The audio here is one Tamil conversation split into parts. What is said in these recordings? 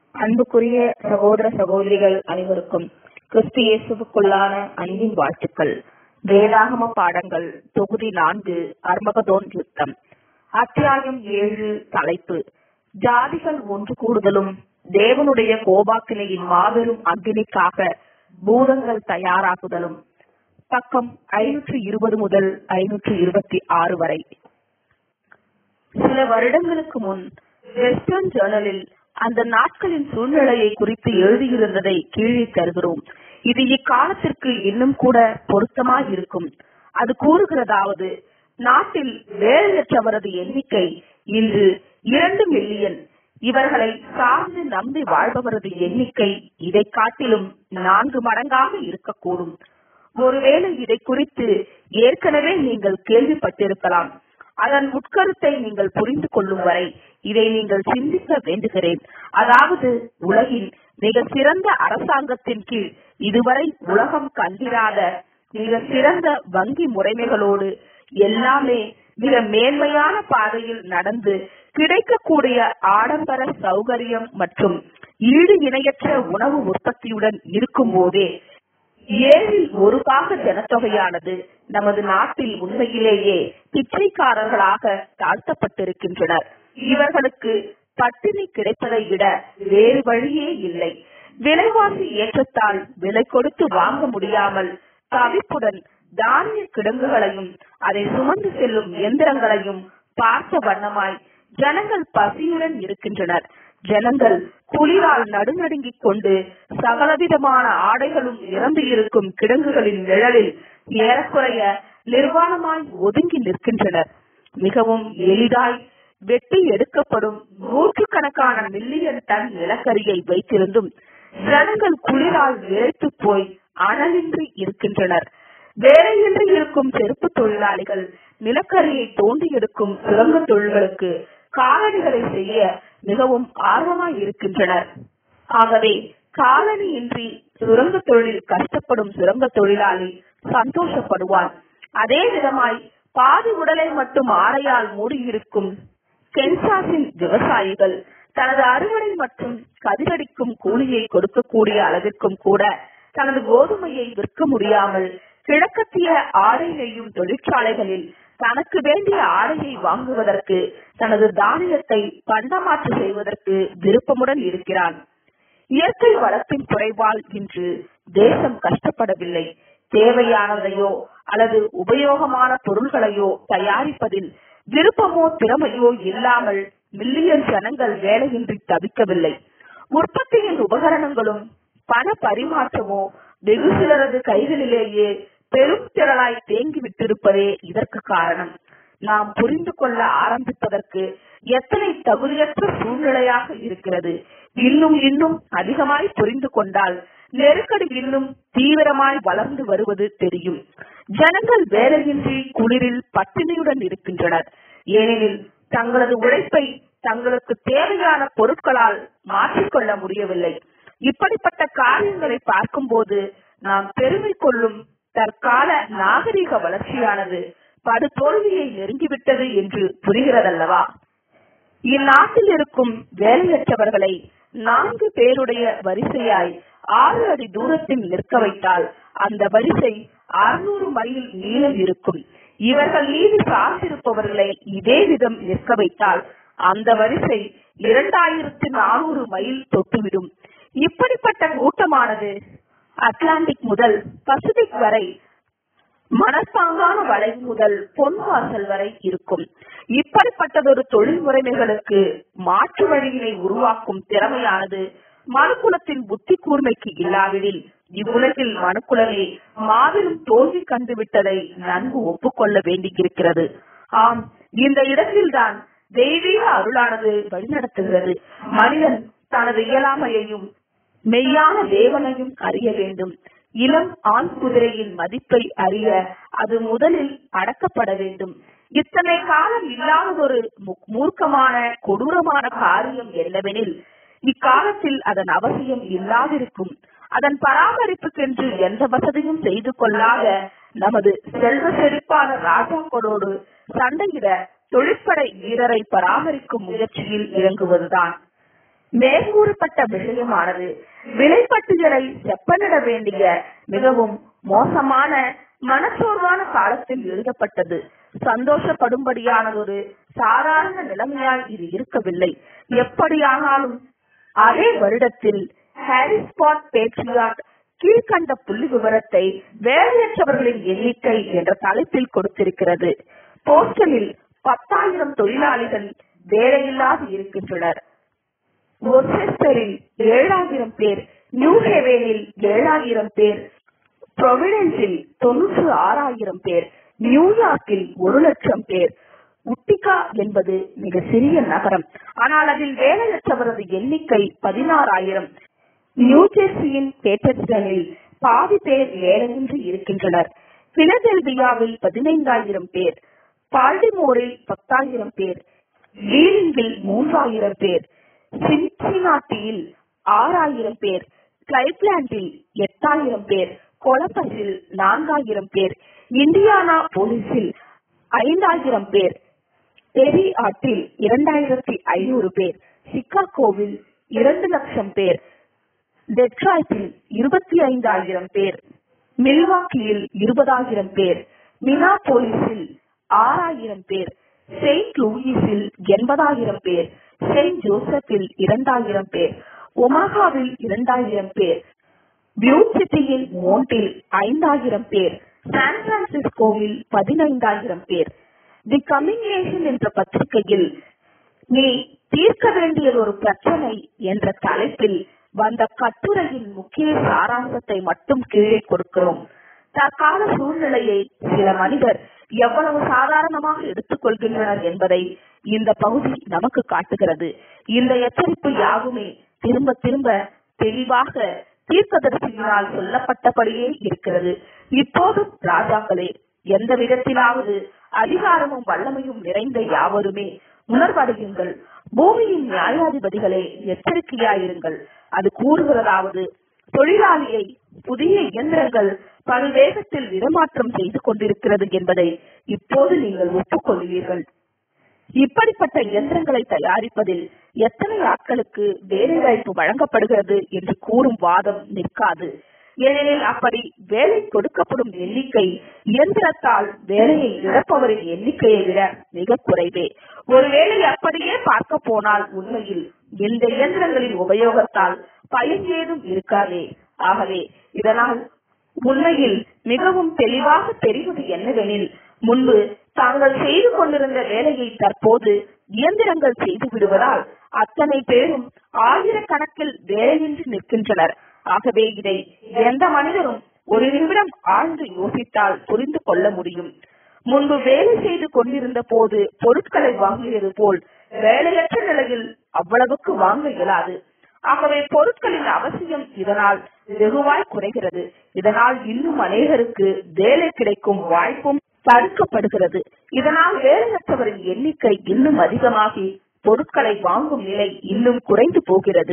அன்புக்குரிய சகோதர சகோதரிகள் அனைவருக்கும் கிறிஸ்து இயேசுவுக்குள்ளான அன்பின் வாழ்த்துக்கள் வேதாகம பாடங்கள் தொகுதி நான்கு அர்மகதோன் யுத்தம் அத்தியாயம் ஏழு தலைப்பு ஜாதிகள் ஒன்று கூடுதலும் தேவனுடைய கோபாக்கினையின் மாபெரும் அக்கினிக்காக பூதங்கள் தயாராகுதலும் பக்கம் ஐநூற்று இருபது முதல் ஐநூற்று இருபத்தி ஆறு வரை சில வருடங்களுக்கு முன் வெஸ்டர்ன் ஜேர்னலில் அந்த நாட்களின் சூழ்நிலையை குறித்து எழுதியிருந்ததை கீழே தருகிறோம் இது இக்காலத்திற்கு இன்னும் கூட பொருத்தமாய் இருக்கும் அது கூறுகிறதாவது நாட்டில் வேலையற்றவரது எண்ணிக்கை இன்று இரண்டு மில்லியன் இவர்களை சார்ந்து நம்பி வாழ்பவரது எண்ணிக்கை இதை காட்டிலும் நான்கு மடங்காக இருக்கக்கூடும் ஒருவேளை இதை குறித்து ஏற்கனவே நீங்கள் கேள்விப்பட்டிருக்கலாம் அதன் உட்கருத்தை நீங்கள் புரிந்து கொள்ளும் வரை இதை நீங்கள் சிந்திக்க வேண்டுகிறேன் அதாவது உலகின் மிக சிறந்த அரசாங்கத்தின் கீழ் இதுவரை உலகம் கண்டிராத மிக சிறந்த வங்கி முறைமைகளோடு எல்லாமே மிக மேன்மையான பாதையில் நடந்து கிடைக்கக்கூடிய ஆடம்பர சௌகரியம் மற்றும் ஈடு இணையற்ற உணவு உற்பத்தியுடன் இருக்கும் போதே ஏழில் ஒரு பாக ஜனத்தொகையானது நமது நாட்டில் உண்மையிலேயே பிச்சைக்காரர்களாக தாழ்த்தப்பட்டிருக்கின்றனர் இவர்களுக்கு பட்டினி கிடைப்பதை விட வேறு வழியே இல்லை விலைவாசி ஏற்றத்தால் விலை கொடுத்து வாங்க முடியாமல் தவிப்புடன் தானிய கிடங்குகளையும் அதை சுமந்து செல்லும் இயந்திரங்களையும் பார்த்த வண்ணமாய் ஜனங்கள் பசியுடன் இருக்கின்றனர் ஜனங்கள் குளிரால் நடுநடுங்கிக் கொண்டு சகலவிதமான ஆடைகளும் நிரம்பி இருக்கும் கிடங்குகளின் நிழலில் ஏறக்குறைய நிர்வாணமாய் ஒதுங்கி நிற்கின்றனர் மிகவும் எளிதாய் வெட்டி எடுக்கப்படும் நூற்றுக்கணக்கான மில்லியன் டன் நிலக்கரியை வைத்திருந்தும் ஜனங்கள் குளிரால் வேர்த்து போய் அனலின்றி இருக்கின்றனர் வேலையின்றி இருக்கும் செருப்பு தொழிலாளிகள் நிலக்கரியை தோண்டி எடுக்கும் சுரங்க தொழில்களுக்கு காலணிகளை செய்ய மிகவும் ஆர்வமாய் இருக்கின்றனர் ஆகவே காலணியின்றி சுரங்க தொழிலில் கஷ்டப்படும் சுரங்க தொழிலாளி சந்தோஷப்படுவான் அதே விதமாய் பாதி உடலை மட்டும் ஆடையால் மூடியிருக்கும் கென்சாஸின் விவசாயிகள் தனது அறுவடை மற்றும் கதிரடிக்கும் கூலியை கொடுக்கக்கூடிய அளவிற்கும் கூட தனது கோதுமையை விற்க முடியாமல் கிழக்கத்திய ஆடை நெய்யும் தொழிற்சாலைகளில் தனக்கு வேண்டிய ஆடையை வாங்குவதற்கு தனது தானியத்தை பண்டமாற்று செய்வதற்கு விருப்பமுடன் இருக்கிறான் இயற்கை வளத்தின் குறைவால் இன்று தேசம் கஷ்டப்படவில்லை தேவையானதையோ அல்லது உபயோகமான பொருள்களையோ தயாரிப்பதில் விருப்பமோ திறமையோ இல்லாமல் மில்லியன் ஜனங்கள் வேலையின்றி தவிக்கவில்லை உற்பத்தியின் உபகரணங்களும் பண பரிமாற்றமோ வெகு சிலரது கைகளிலேயே பெரும் திரளாய் தேங்கி விட்டிருப்பதே இதற்கு காரணம் நாம் புரிந்து கொள்ள ஆரம்பிப்பதற்கு எத்தனை தகுதியற்ற சூழ்நிலையாக இருக்கிறது இன்னும் இன்னும் அதிகமாய் புரிந்து கொண்டால் நெருக்கடி இன்னும் தீவிரமாய் வளர்ந்து வருவது தெரியும் ஜனங்கள் வேலையின்றி குளிரில் பட்டினியுடன் இருக்கின்றனர் ஏனெனில் தங்களது உழைப்பை தங்களுக்கு தேவையான பொருட்களால் மாற்றிக்கொள்ள முடியவில்லை இப்படிப்பட்ட காரியங்களை பார்க்கும்போது நாம் பெருமை கொள்ளும் தற்கால நாகரிக வளர்ச்சியானது படுதோல்வியை நெருங்கிவிட்டது என்று புரிகிறதல்லவா இந்நாட்டில் இருக்கும் வேலையற்றவர்களை நான்கு பேருடைய வரிசையாய் ஆறு அடி தூரத்தில் நிற்க வைத்தால் அந்த வரிசை அறுநூறு மைல் நீளம் இருக்கும் இவர்கள் மீது சார்ந்திருப்பவர்களை இதே விதம் நிற்க வைத்தால் அந்த வரிசை இரண்டாயிரத்து நானூறு மைல் தொட்டுவிடும் இப்படிப்பட்ட கூட்டமானது அட்லாண்டிக் முதல் பசிபிக் வரை மனப்பாங்கான வளைவு முதல் பொன்வாசல் வரை இருக்கும் இப்படிப்பட்டதொரு தொழில் முறைமைகளுக்கு மாற்று வழியினை உருவாக்கும் திறமையானது மனுக்குலத்தின் புத்தி கூர்மைக்கு இல்லாவிடில் இவ்வுலகில் மனுக்குலமே மாபெரும் தோல்வி கண்டுவிட்டதை நன்கு ஒப்புக்கொள்ள வேண்டியிருக்கிறது ஆம் இந்த இடத்தில்தான் தெய்வீக அருளானது வழிநடத்துகிறது மனிதன் தனது இயலாமையையும் மெய்யான தேவனையும் அறிய வேண்டும் இளம் ஆண் குதிரையின் மதிப்பை அறிய அது முதலில் அடக்கப்பட வேண்டும் இத்தனை காலம் இல்லாததொரு மூர்க்கமான கொடூரமான காரியம் என்னவெனில் இக்காலத்தில் அதன் அவசியம் இல்லாதிருக்கும் அதன் பராமரிப்புக்கென்று எந்த வசதியும் செய்து கொள்ளாத நமது செல்வ செழிப்பான ராஜாக்களோடு சண்டையிட தொழிற்படை வீரரை பராமரிக்கும் முயற்சியில் இறங்குவதுதான் மேற்கூறப்பட்ட விஷயமானது விலைப்பட்டியலை செப்பனிட வேண்டிய மிகவும் மோசமான மனச்சோர்வான காலத்தில் எழுதப்பட்டது சந்தோஷப்படும்படியானதொரு சாதாரண நிலைமையாய் இது இருக்கவில்லை எப்படியானாலும் அதே வருடத்தில் ஹாரிஸ்பாட் பேட்ரியாட் கீழ்கண்ட புள்ளி விவரத்தை வேலையற்றவர்களின் எண்ணிக்கை என்ற தலைப்பில் கொடுத்திருக்கிறது போஸ்டலில் பத்தாயிரம் தொழிலாளிகள் வேலையில்லாது இருக்கின்றனர் ஒர்செஸ்டரில் ஏழாயிரம் பேர் நியூ ஹேவேனில் ஏழாயிரம் பேர் புரொவிடன்ஸில் தொன்னூற்று ஆறாயிரம் பேர் நியூயார்க்கில் ஒரு லட்சம் பேர் உட்டிகா என்பது மிக சிறிய நகரம் ஆனால் அதில் வேலையற்றவரது எண்ணிக்கை பதினாறாயிரம் நியூஜெர்சியின் பேட்டர்ஸ்டனில் பாதி பேர் வேலையின்றி இருக்கின்றனர் பிலடெல்பியாவில் பதினைந்தாயிரம் பேர் பால்டிமோரில் பத்தாயிரம் பேர் வீலிங்கில் மூன்றாயிரம் பேர் சின்சினாட்டியில் ஆறாயிரம் பேர் கிளைப்லாண்டில் எட்டாயிரம் பேர் கொலம்பஸில் நான்காயிரம் பேர் இந்தியானா போலீஸில் ஐந்தாயிரம் பேர் பெரி ஆட்டில் இரண்டாயிரத்தி ஐநூறு பேர் சிக்காகோவில் இரண்டு லட்சம் பேர் டெட்ராய்டில் இருபத்தி ஐந்தாயிரம் பேர் மில்வாக்கியில் இருபதாயிரம் பேர் மினாபோலிஸில் ஆறாயிரம் பேர் செயின்ட் லூயிஸில் எண்பதாயிரம் பேர் செயின்ட் ஜோசப்பில் இரண்டாயிரம் பேர் ஒமாகாவில் இரண்டாயிரம் பேர் பியூசிட்டியில் மோண்டில் ஐந்தாயிரம் பேர் சான் பிரான்சிஸ்கோவில் பதினைந்தாயிரம் பேர் தி கமிங் நேஷன் என்ற பத்திரிகையில் நீ தீர்க்க வேண்டியது ஒரு பிரச்சனை என்ற தலைப்பில் வந்த கட்டுரையின் முக்கிய சாராம்சத்தை மட்டும் கீழே கொடுக்கிறோம் தற்கால சூழ்நிலையை சில மனிதர் எவ்வளவு சாதாரணமாக எடுத்துக் கொள்கின்றனர் என்பதை இந்த பகுதி நமக்கு காட்டுகிறது இந்த எச்சரிப்பு யாவுமே திரும்ப திரும்ப தெளிவாக தீர்க்கதரிசியினால் சொல்லப்பட்டபடியே இருக்கிறது இப்போதும் ராஜாக்களே எந்த விதத்திலாவது அதிகாரமும் வல்லமையும் நிறைந்த யாவருமே உணர்வடையுங்கள் பூமியின் நியாயாதிபதிகளே எச்சரிக்கையாயிருங்கள் அது கூறுகிறதாவது தொழிலாளியை புதிய இயந்திரங்கள் பல்வேகத்தில் இடமாற்றம் செய்து கொண்டிருக்கிறது என்பதை இப்போது நீங்கள் ஒப்புக்கொள்வீர்கள் இப்படிப்பட்ட இயந்திரங்களை தயாரிப்பதில் எத்தனை ஆட்களுக்கு வேலைவாய்ப்பு வழங்கப்படுகிறது என்று கூறும் வாதம் நிற்காது ஏனெனில் அப்படி வேலை கொடுக்கப்படும் எண்ணிக்கை இயந்திரத்தால் வேலையை இழப்பவரின் எண்ணிக்கையை விட மிக குறைவே ஒருவேளை அப்படியே பார்க்க போனால் உண்மையில் இந்த இயந்திரங்களின் உபயோகத்தால் பயன் ஏதும் இருக்காதே ஆகவே இதனால் உண்மையில் மிகவும் தெளிவாக தெரிவது என்னவெனில் முன்பு தாங்கள் செய்து கொண்டிருந்த வேலையை தற்போது இயந்திரங்கள் செய்து விடுவதால் அத்தனை பேரும் ஆயிரக்கணக்கில் வேலையின்றி நிற்கின்றனர் ஆகவே இதை எந்த மனிதரும் ஒரு நிமிடம் ஆழ்ந்து யோசித்தால் புரிந்து கொள்ள முடியும் முன்பு வேலை செய்து கொண்டிருந்த போது பொருட்களை வாங்கியது போல் வேலையற்ற நிலையில் அவ்வளவுக்கு வாங்க இயலாது ஆகவே பொருட்களின் அவசியம் இதனால் வெகுவாய் குறைகிறது இதனால் இன்னும் அநேகருக்கு வேலை கிடைக்கும் வாய்ப்பும் தடுக்கப்படுகிறது இதனால் வேலையற்றவரின் எண்ணிக்கை இன்னும் அதிகமாகி பொருட்களை வாங்கும் நிலை இன்னும் குறைந்து போகிறது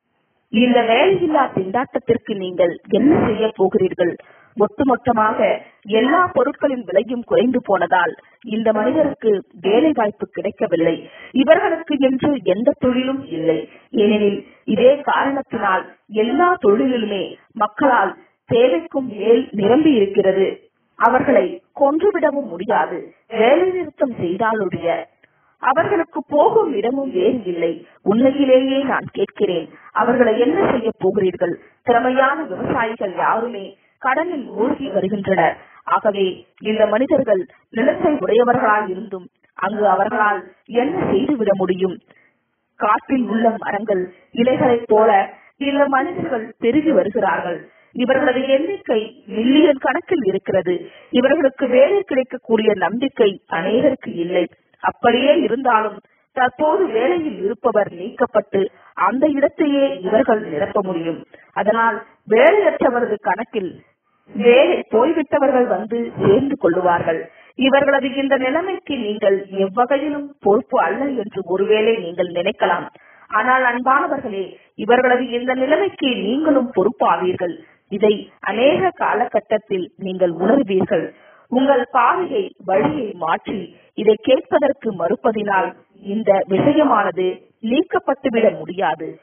இந்த வேலையில்லா திண்டாட்டத்திற்கு நீங்கள் என்ன செய்ய போகிறீர்கள் ஒட்டுமொத்தமாக எல்லா பொருட்களின் விலையும் குறைந்து போனதால் இந்த மனிதருக்கு வேலை வாய்ப்பு கிடைக்கவில்லை இவர்களுக்கு என்று எந்த தொழிலும் இல்லை ஏனெனில் இதே காரணத்தினால் எல்லா தொழிலிலுமே மக்களால் தேவைக்கும் மேல் நிரம்பி இருக்கிறது அவர்களை கொன்றுவிடவும் முடியாது வேலை நிறுத்தம் செய்தாலுடைய அவர்களுக்கு போகும் இடமும் வேறு இல்லை உண்மையிலேயே நான் கேட்கிறேன் அவர்களை என்ன செய்ய போகிறீர்கள் திறமையான விவசாயிகள் யாருமே கடனில் மூழ்கி வருகின்றனர் ஆகவே இந்த மனிதர்கள் நிலத்தை உடையவர்களாய் இருந்தும் அங்கு அவர்களால் என்ன செய்துவிட முடியும் காட்டில் உள்ள மரங்கள் இலைகளைப் போல இந்த மனிதர்கள் பெருகி வருகிறார்கள் இவர்களது எண்ணிக்கை மில்லியன் கணக்கில் இருக்கிறது இவர்களுக்கு வேலை கிடைக்கக்கூடிய நம்பிக்கை அநேகருக்கு இல்லை அப்படியே இருந்தாலும் தற்போது வேலையில் இருப்பவர் நீக்கப்பட்டு அந்த இடத்தையே இவர்கள் நிரப்ப முடியும் அதனால் வேலையற்றவரது கணக்கில் வேலை போய்விட்டவர்கள் வந்து சேர்ந்து கொள்ளுவார்கள் இவர்களது இந்த நிலைமைக்கு நீங்கள் எவ்வகையிலும் பொறுப்பு அல்ல என்று ஒருவேளை நீங்கள் நினைக்கலாம் ஆனால் அன்பானவர்களே இவர்களது இந்த நிலைமைக்கு நீங்களும் பொறுப்பாவீர்கள் இதை அநேக காலகட்டத்தில் நீங்கள் உணர்வீர்கள் உங்கள் பாதையை வழியை மாற்றி இதை கேட்பதற்கு மறுப்பதினால் இந்த விஷயமானது நீக்கப்பட்டுவிட முடியாது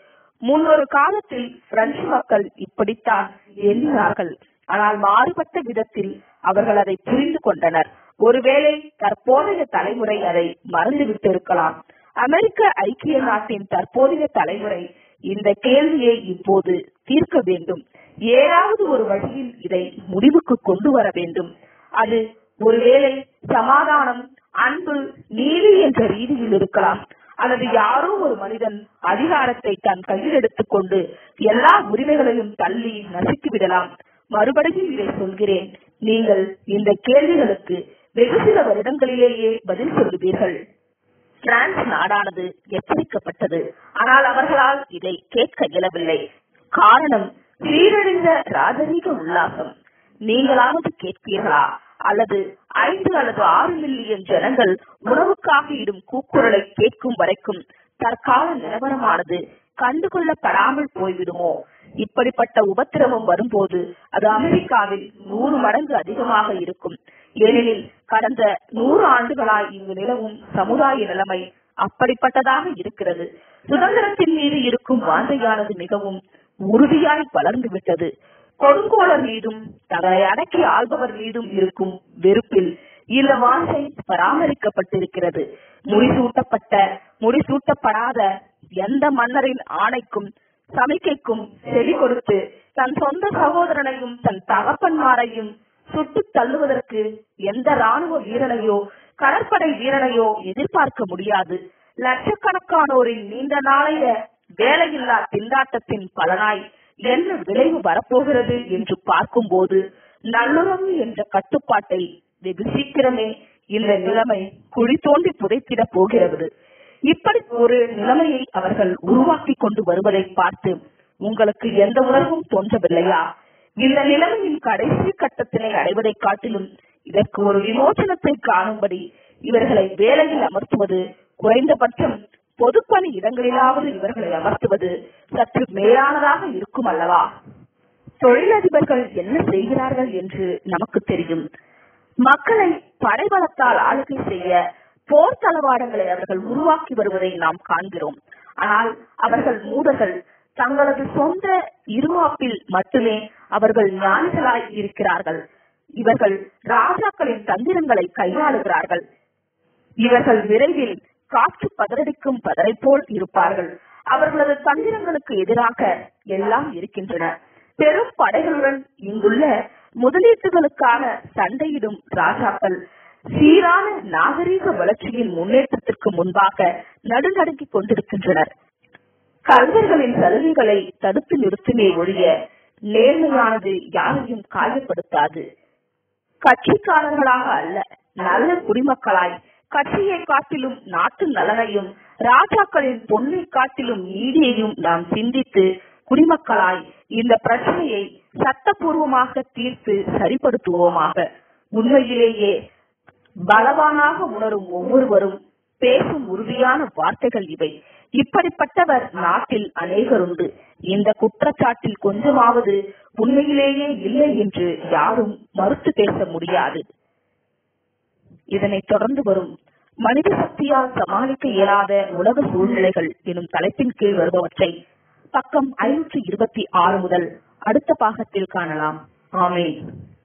முன்னொரு காலத்தில் பிரெஞ்சு மக்கள் இப்படித்தான் எண்ணினார்கள் ஆனால் மாறுபட்ட விதத்தில் அவர்கள் அதை புரிந்து கொண்டனர் ஒருவேளை தற்போதைய தலைமுறை அதை மறந்துவிட்டு இருக்கலாம் அமெரிக்க ஐக்கிய நாட்டின் தற்போதைய தலைமுறை இந்த கேள்வியை இப்போது தீர்க்க வேண்டும் ஏதாவது ஒரு வழியில் இதை முடிவுக்கு கொண்டு வர வேண்டும் அது ஒருவேளை சமாதானம் அன்பு நீதி என்ற ரீதியில் இருக்கலாம் அல்லது யாரோ ஒரு மனிதன் அதிகாரத்தை தன் கையில் எடுத்துக்கொண்டு எல்லா உரிமைகளையும் தள்ளி நசுக்கி விடலாம் மறுபடியும் இதை சொல்கிறேன் நீங்கள் இந்த கேள்விகளுக்கு வெகு சில வருடங்களிலேயே பதில் சொல்லுவீர்கள் பிரான்ஸ் நாடானது எச்சரிக்கப்பட்டது ஆனால் அவர்களால் இதை கேட்க இயலவில்லை காரணம் சீரழிந்த ராஜரீக உல்லாசம் நீங்களாவது கேட்பீர்களா அல்லது ஐந்து அல்லது ஆறு மில்லியன் ஜனங்கள் உணவுக்காக இடும் கூக்குரலை கேட்கும் வரைக்கும் தற்கால நிலவரமானது கண்டுகொள்ளப்படாமல் போய்விடுமோ இப்படிப்பட்ட உபத்திரவம் வரும்போது அது அமெரிக்காவில் நூறு மடங்கு அதிகமாக இருக்கும் ஏனெனில் கடந்த நூறு ஆண்டுகளாய் இங்கு நிலவும் சமுதாய நிலைமை அப்படிப்பட்டதாக இருக்கிறது சுதந்திரத்தின் மீது இருக்கும் வாஞ்சையானது மிகவும் உறுதியாய் வளர்ந்து விட்டது கொடுங்கோலர் மீதும் தங்களை அடக்கி ஆள்பவர் மீதும் இருக்கும் வெறுப்பில் இந்த வாஞ்சை பராமரிக்கப்பட்டிருக்கிறது முடிசூட்டப்பட்ட முடிசூட்டப்படாத எந்த மன்னரின் ஆணைக்கும் சமிக்கைக்கும் செவி கொடுத்து தன் சொந்த சகோதரனையும் தன் தகப்பன்மாரையும் சுட்டு தள்ளுவதற்கு எந்த ராணுவ வீரனையோ கடற்படை வீரனையோ எதிர்பார்க்க முடியாது லட்சக்கணக்கானோரின் நீண்ட நாளைய வேலையில்லா திண்டாட்டத்தின் பலனாய் என்ன விளைவு வரப்போகிறது என்று பார்க்கும்போது நல்லுறவு என்ற கட்டுப்பாட்டை வெகு சீக்கிரமே இந்த நிலைமை குழி தோண்டி புதைத்திட போகிறது இப்படி ஒரு நிலைமையை அவர்கள் உருவாக்கி கொண்டு வருவதை பார்த்து உங்களுக்கு எந்த உணர்வும் தோன்றவில்லையா இந்த நிலைமையின் கடைசி கட்டத்தினை அடைவதை காட்டிலும் இதற்கு ஒரு விமோசனத்தை காணும்படி இவர்களை வேலையில் அமர்த்துவது குறைந்தபட்சம் பொதுப்பணி இடங்களிலாவது இவர்களை அமர்த்துவது சற்று மேலானதாக இருக்கும் அல்லவா தொழிலதிபர்கள் என்ன செய்கிறார்கள் என்று நமக்கு தெரியும் மக்களை படைபலத்தால் ஆளுகை செய்ய போர் தளவாடங்களை அவர்கள் உருவாக்கி வருவதை நாம் காண்கிறோம் ஆனால் அவர்கள் மூடர்கள் தங்களது சொந்த இருவாப்பில் மட்டுமே அவர்கள் ஞானிகளாய் இருக்கிறார்கள் இவர்கள் ராஜாக்களின் தந்திரங்களை கையாளுகிறார்கள் இவர்கள் விரைவில் காற்று பதறடிக்கும் பதரை போல் இருப்பார்கள் அவர்களது தந்திரங்களுக்கு எதிராக எல்லாம் இருக்கின்றன பெரும் படைகளுடன் இங்குள்ள முதலீட்டுகளுக்காக சண்டையிடும் ராஜாக்கள் சீரான நாகரீக வளர்ச்சியின் முன்னேற்றத்திற்கு முன்பாக நடுநடுங்கிக் கொண்டிருக்கின்றனர் கல்வர்களின் சலுகைகளை தடுத்து நிறுத்துமே ஒழிய நேர்மையானது யாரையும் காயப்படுத்தாது கட்சிக்காரர்களாக அல்ல நல்ல குடிமக்களாய் கட்சியை காட்டிலும் நாட்டு நலனையும் ராஜாக்களின் பொன்னை காட்டிலும் நீதியையும் நாம் சிந்தித்து குடிமக்களாய் இந்த பிரச்சனையை சட்டபூர்வமாக தீர்த்து சரிப்படுத்துவோமாக உண்மையிலேயே பலவானாக உணரும் ஒவ்வொருவரும் பேசும் உறுதியான வார்த்தைகள் இவை இப்படிப்பட்டவர் நாட்டில் அநேகருண்டு இந்த குற்றச்சாட்டில் கொஞ்சமாவது உண்மையிலேயே இல்லை என்று யாரும் மறுத்து பேச முடியாது இதனைத் தொடர்ந்து வரும் மனித சக்தியால் சமாளிக்க இயலாத உலக சூழ்நிலைகள் எனும் தலைப்பின் கீழ் வருபவற்றை பக்கம் ஐநூற்றி இருபத்தி ஆறு முதல் அடுத்த பாகத்தில் காணலாம் ஆமேன்